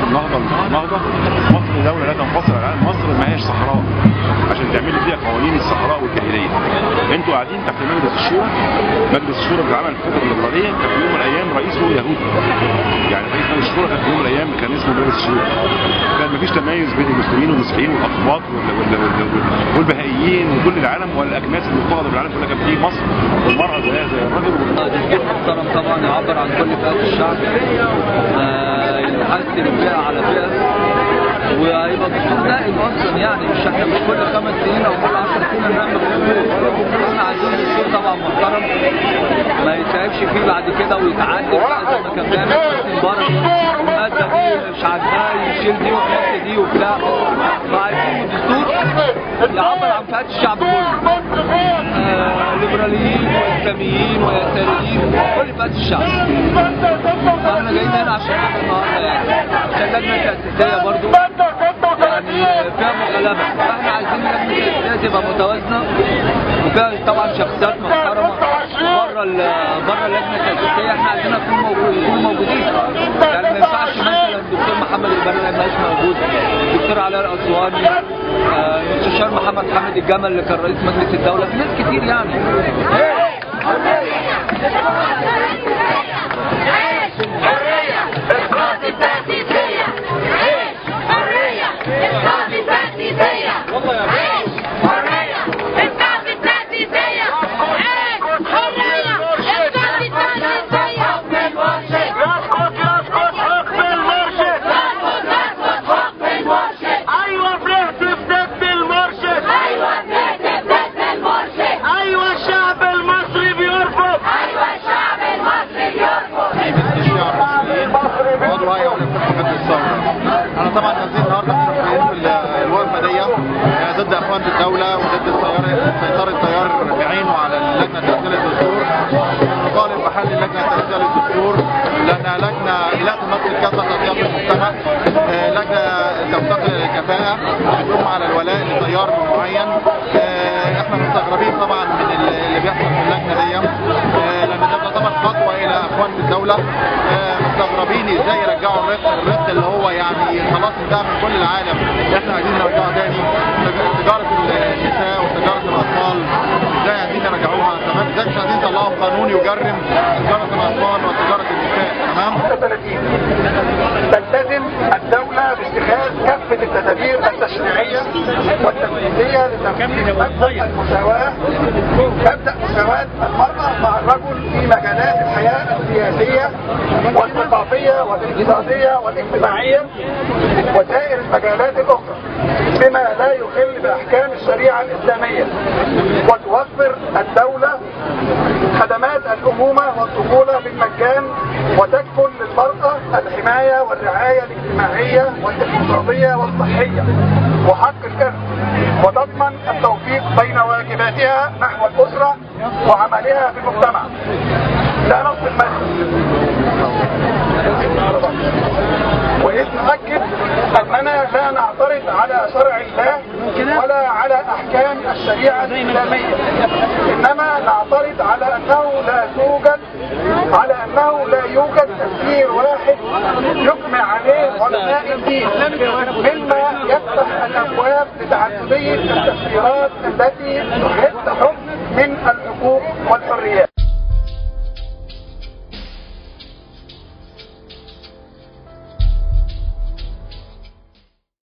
النهضه النهضه مصر دوله لا تنفصل عن العالم مصر ما هيش صحراء عشان تعملي فيها قوانين الصحراء والجاهليه انتوا قاعدين تحت مجلس الشورى مجلس الشورى بيتعمل في الفتره الليبراليه كان في يوم من الايام رئيسه يهودي يعني رئيس مجلس الشورى كان في يوم من الايام كان اسمه مجلس الشورى كان مفيش تميز بين المسلمين والمسيحيين والاقباط وال- وال- وال- والبهائيين وكل العالم والاكماس المفترضه في العالم كلها كانت بتيجي مصر والمراه زيها زي الرجل دستور محترم طبعا يعبر عن كل فئات الشعب آه، يحسن فئة على فئة وهيبقى دستور دائم اصلا يعني مش احنا مش كل خمس سنين او كل 10 سنين نعمل دستور احنا عايزين دستور طبعا محترم ما يتعبش فيه بعد كده ويتعدل بقى زي ما كان بيعمل حسني مبارك الماده دي مش عاجباه يشيل دي ويحط دي وبتاع فعايزين دستور يعبر عن فئات الشعب كله آه، ليبراليين واسلاميين ويساريين كل فئات الشعب فاحنا جايين هنا عشان كده النهارده يعني عشان اللجنه التاسيسيه برضو يعني فيها مغالبه فاحنا عايزين اللجنه التاسيسيه تبقى متوازنه وفيها طبعا شخصيات محترمه بره ال- بره اللجنه التاسيسيه احنا عايزينها تكون موجود يكونوا موجودين يعني ما ينفعش مثلا الدكتور محمد البنا ما يبقاش موجود الدكتور علاء الاسواني آه، المستشار محمد حامد الجمل اللي كان رئيس مجلس الدوله في ناس كتير يعني يسقط يسقط حكم المرشد ايوه بنهتف ضد المرشد ايوه الشعب المصري بيرفض الشعب المصريين وعضو هيئه ولفتح مجلس الثوره. احنا طبعا نازلين النهارده متفقين في ال- الوقفه دي آه، ضد اخوان الدوله وضد السيطره سيطره تيار بعينه على اللجنه التاسيسيه للدستور. نطالب بحل اللجنه التاسيسيه للدستور لانها لجنه لا تمثل كافه اطياف المجتمع. آه، لجنه تفتقر الى الكفاءه بتقوم على الولاء لتيار معين. آه، احنا مستغربين طبعا من ال- اللي بيحصل في اللجنه دي آه، لان ده تعتبر خطوه الى اخوان الدوله آه، مستغربين ازاي يرجعوا الرق الرق اللي هو يعني خلاص انتهى من كل العالم احنا عايزين نرجعه تاني تج- تجاره النساء وتجاره الاطفال ازاي عايزين يرجعوها تمام ازاي مش عايزين يطلعوا قانون يجرم تجاره الاطفال وتجاره النساء تمام 36 تلتزم الدولة باتخاذ كافة التدابير التشريعية والتنفيذية لتنفيذ مبدأ المساواة مبدأ مساواة المرأة مع الرجل في مجالات الحياة السياسية والثقافية والاقتصادية والاجتماعية وسائر المجالات الأخرى بما لا يخل بأحكام الشريعة الإسلامية وتوفر الدولة خدمات الأمومة والطفولة بالمجان وتكفل للمرأة الحماية والرعاية الاجتماعية والاقتصادية والصحية وحق الإرث وتضمن التوفيق بين واجباتها نحو الأسرة وعملها في المجتمع ده نص المادة وإذ نؤكد أننا لا نعترض على شرع الله ولا على أحكام الشريعة الإسلامية إنما نعترض على أنه لا توجد على أنه لا يوجد تفسير واحد يجمع عليه علماء الدين مما يفتح الأبواب لتعددية التفسيرات التي تحد حكم من الحقوق والحريات